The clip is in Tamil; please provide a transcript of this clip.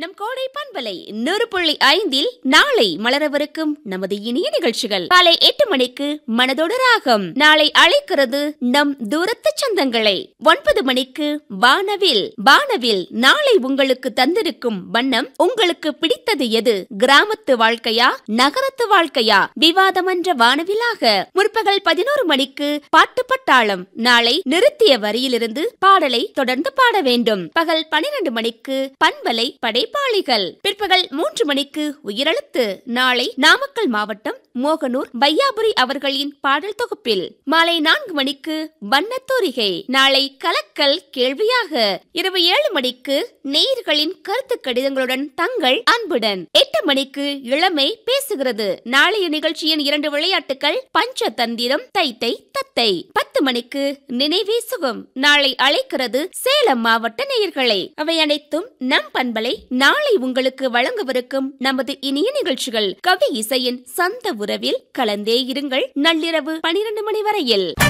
நம் கோடை பண்பலை நூறு புள்ளி ஐந்தில் நாளை மலரவிருக்கும் நமது இனிய நிகழ்ச்சிகள் காலை எட்டு மணிக்கு மனதோடு ராகம் நாளை அழைக்கிறது நம் தூரத்து சொந்தங்களை ஒன்பது மணிக்கு வானவில் வானவில் நாளை உங்களுக்கு தந்திருக்கும் வண்ணம் உங்களுக்கு பிடித்தது எது கிராமத்து வாழ்க்கையா நகரத்து வாழ்க்கையா விவாதமன்ற வானவிலாக முற்பகல் பதினோரு மணிக்கு பாட்டு பட்டாளம் நாளை நிறுத்திய வரியிலிருந்து பாடலை தொடர்ந்து பாட வேண்டும் பகல் பனிரெண்டு மணிக்கு பண்பலை படைப்பாளிகள் பிற்பகல் மூன்று மணிக்கு உயிரெழுத்து நாளை நாமக்கல் மாவட்டம் மோகனூர் பையாபுரி அவர்களின் பாடல் தொகுப்பில் மாலை நான்கு மணிக்கு வண்ணத்தோரிகை நாளை கலக்கல் கேள்வியாக இரவு ஏழு மணிக்கு நேயர்களின் கருத்து கடிதங்களுடன் தங்கள் அன்புடன் எட்டு மணிக்கு இளமை பேசுகிறது நாளைய நிகழ்ச்சியின் இரண்டு விளையாட்டுகள் பஞ்சதந்திரம் தைத்தை தத்தை பத்து மணிக்கு நினைவே சுகம் நாளை அழைக்கிறது சேலம் மாவட்ட நேயர்களை அவை அனைத்தும் நம் பண்பலை நாளை உங்களுக்கு வழங்கவிருக்கும் நமது இனிய நிகழ்ச்சிகள் கவி இசையின் சந்த உறவில் கலந்தே இருங்கள் நள்ளிரவு பனிரெண்டு மணி வரையில்